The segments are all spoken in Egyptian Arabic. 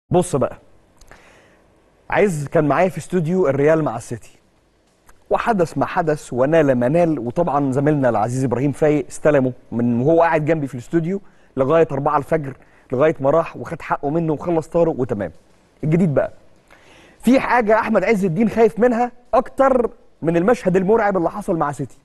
بص بقى عايز كان معايا في استوديو الريال مع السيتي وحدث ما حدث ونال ما نال وطبعا زميلنا العزيز ابراهيم فايق استلمه من وهو قاعد جنبي في الاستوديو لغايه 4 الفجر لغايه ما راح وخد حقه منه وخلص طاره وتمام الجديد بقى في حاجه احمد عز الدين خايف منها اكتر من المشهد المرعب اللي حصل مع سيتي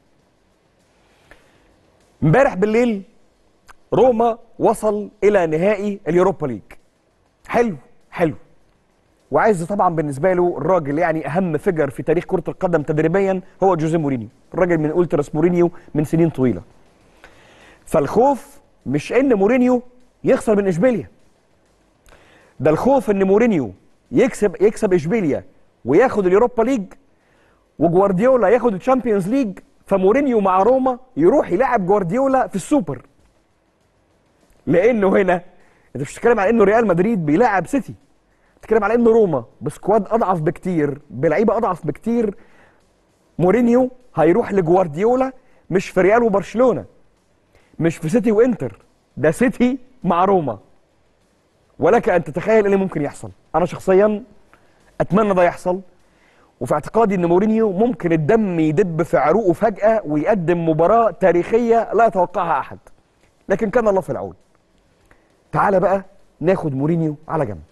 امبارح بالليل روما وصل الى نهائي اليوروبا ليج حلو حلو وعايز طبعا بالنسبه له الراجل يعني اهم فيجر في تاريخ كره القدم تدريبيا هو جوزيه مورينيو الراجل من التراس مورينيو من سنين طويله فالخوف مش ان مورينيو يخسر من اشبيليا ده الخوف ان مورينيو يكسب يكسب اشبيليا وياخد اليوروبا ليج وجوارديولا ياخد الشامبيونز ليج فمورينيو مع روما يروح يلعب جوارديولا في السوبر لانه هنا انت مش بتتكلم على انه ريال مدريد بيلاعب سيتي بتتكلم على انه روما بسكواد اضعف بكتير بلعيبه اضعف بكتير مورينيو هيروح لجوارديولا مش في ريال وبرشلونه مش في سيتي وانتر ده سيتي مع روما ولك ان تتخيل ايه اللي ممكن يحصل انا شخصيا اتمنى ده يحصل وفي اعتقادي ان مورينيو ممكن الدم يدب في عروقه فجاه ويقدم مباراه تاريخيه لا يتوقعها احد لكن كان الله في العون تعال بقى ناخد مورينيو على جنب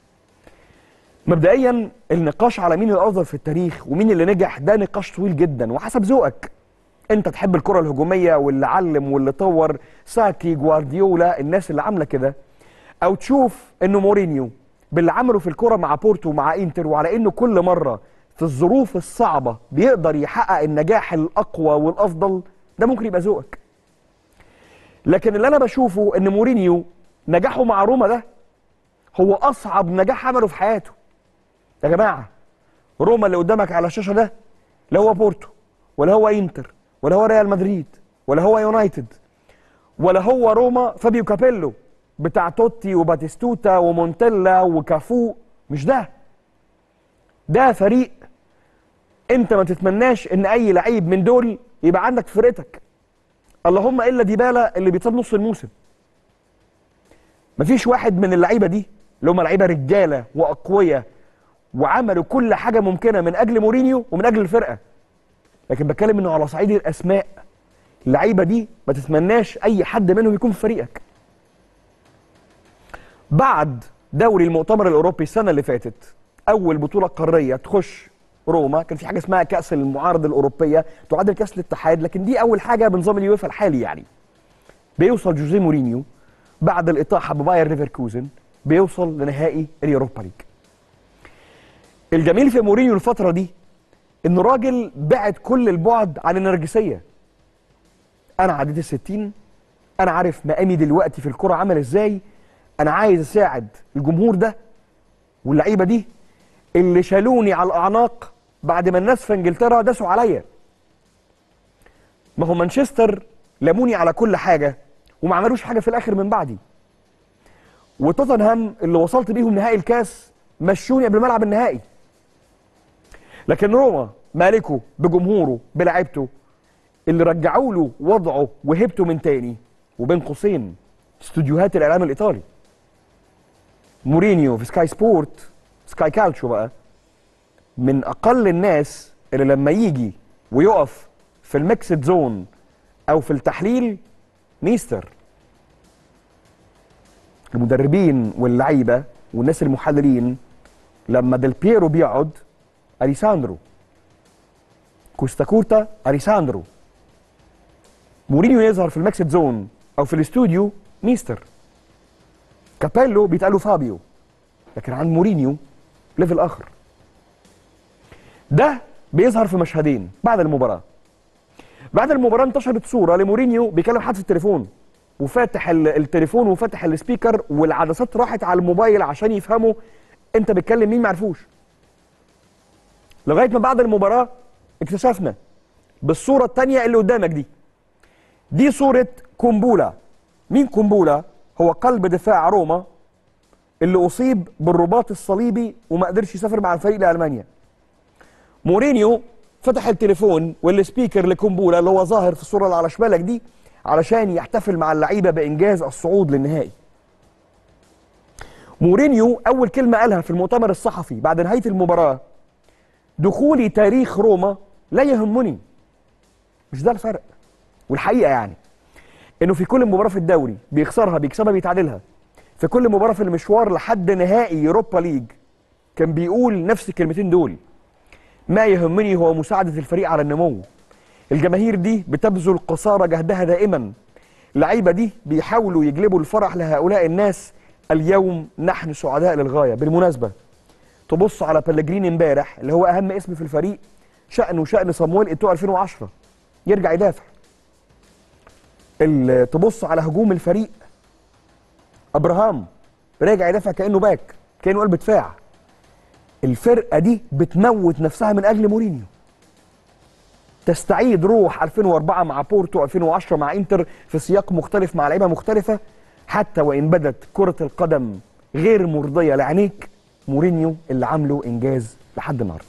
مبدئيا النقاش على مين الافضل في التاريخ ومين اللي نجح ده نقاش طويل جدا وحسب ذوقك انت تحب الكره الهجوميه واللي علم واللي طور ساكي جوارديولا الناس اللي عامله كده او تشوف انه مورينيو باللي عمله في الكره مع بورتو ومع انتر وعلى انه كل مره في الظروف الصعبه بيقدر يحقق النجاح الاقوى والافضل ده ممكن يبقى ذوقك لكن اللي انا بشوفه ان مورينيو نجاحه مع روما ده هو اصعب نجاح عمله في حياته يا جماعه روما اللي قدامك على الشاشه ده لا هو بورتو ولا هو انتر ولا هو ريال مدريد ولا هو يونايتد ولا هو روما فابيو كابيلو بتاع توتي وباتيستوتا ومونتيلا وكافو مش ده ده فريق انت ما تتمناش ان اي لعيب من دول يبقى عندك في فرقتك اللهم الا ديبالا اللي بيتصاب نص الموسم مفيش واحد من اللعيبه دي اللي هم لعيبه رجاله واقوياء وعملوا كل حاجه ممكنه من اجل مورينيو ومن اجل الفرقه لكن بتكلم انه على صعيد الاسماء اللعيبه دي ما تتمناش اي حد منهم يكون في فريقك بعد دوري المؤتمر الاوروبي السنه اللي فاتت اول بطوله قاريه تخش روما كان في حاجه اسمها كاس المعارض الاوروبيه تعادل كاس الاتحاد لكن دي اول حاجه بنظام اليويفا الحالي يعني بيوصل جوزيه مورينيو بعد الاطاحه بباير ليفركوزن بيوصل لنهائي اليوروبا ليج الجميل في مورينيو الفتره دي انه راجل بعد كل البعد عن النرجسيه انا عديت الستين انا عارف مقامي دلوقتي في الكره عامل ازاي انا عايز اساعد الجمهور ده واللعيبه دي اللي شالوني على الاعناق بعد ما الناس في انجلترا داسوا عليا ما هو مانشستر لموني على كل حاجه وما عملوش حاجه في الاخر من بعدي وتوتنهام اللي وصلت بيهم نهائي الكاس مشوني قبل ما العب النهائي لكن روما مالكه بجمهوره بلعيبته اللي رجعوا له وضعه وهبته من تاني وبين قوسين استوديوهات الاعلام الايطالي مورينيو في سكاي سبورت سكاي كالتشو بقى من اقل الناس اللي لما يجي ويقف في الميكسد زون او في التحليل ميستر المدربين واللعيبه والناس المحللين لما ديل بيرو بيقعد اليساندرو كوستاكورتا اليساندرو مورينيو يظهر في الميكسد زون او في الاستوديو ميستر كابيلو بيتقال له فابيو لكن عند مورينيو ليفل اخر ده بيظهر في مشهدين بعد المباراه بعد المباراه انتشرت صوره لمورينيو بيكلم حد في التليفون وفاتح التليفون وفاتح السبيكر والعدسات راحت على الموبايل عشان يفهموا انت بتكلم مين معرفوش لغايه ما بعد المباراه اكتشفنا بالصوره الثانيه اللي قدامك دي دي صوره كومبولا مين كومبولا هو قلب دفاع روما اللي اصيب بالرباط الصليبي وما قدرش يسافر مع الفريق لالمانيا مورينيو فتح التليفون والسبيكر لكومبولا اللي هو ظاهر في الصوره اللي على شمالك دي علشان يحتفل مع اللعيبه بانجاز الصعود للنهائي مورينيو اول كلمه قالها في المؤتمر الصحفي بعد نهايه المباراه دخولي تاريخ روما لا يهمني مش ده الفرق والحقيقه يعني انه في كل مباراه في الدوري بيخسرها بيكسبها بيتعادلها في كل مباراه في المشوار لحد نهائي يوروبا ليج كان بيقول نفس الكلمتين دول ما يهمني هو مساعده الفريق على النمو الجماهير دي بتبذل قصارى جهدها دائما اللعيبه دي بيحاولوا يجلبوا الفرح لهؤلاء الناس اليوم نحن سعداء للغايه بالمناسبه تبص على بلجريني امبارح اللي هو اهم اسم في الفريق شأنه شأن صامويل ايتو 2010 يرجع يدافع ال- تبص على هجوم الفريق ابراهام راجع يدافع كانه باك كانه قلب دفاع الفرقه دي بتموت نفسها من اجل مورينيو تستعيد روح 2004 مع بورتو 2010 مع انتر في سياق مختلف مع لعيبه مختلفه حتى وان بدت كره القدم غير مرضيه لعينيك مورينيو اللي عامله انجاز لحد النهارده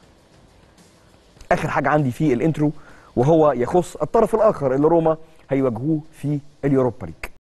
اخر حاجه عندي في الانترو وهو يخص الطرف الاخر اللي روما هيواجهوه في اليوروبا ليج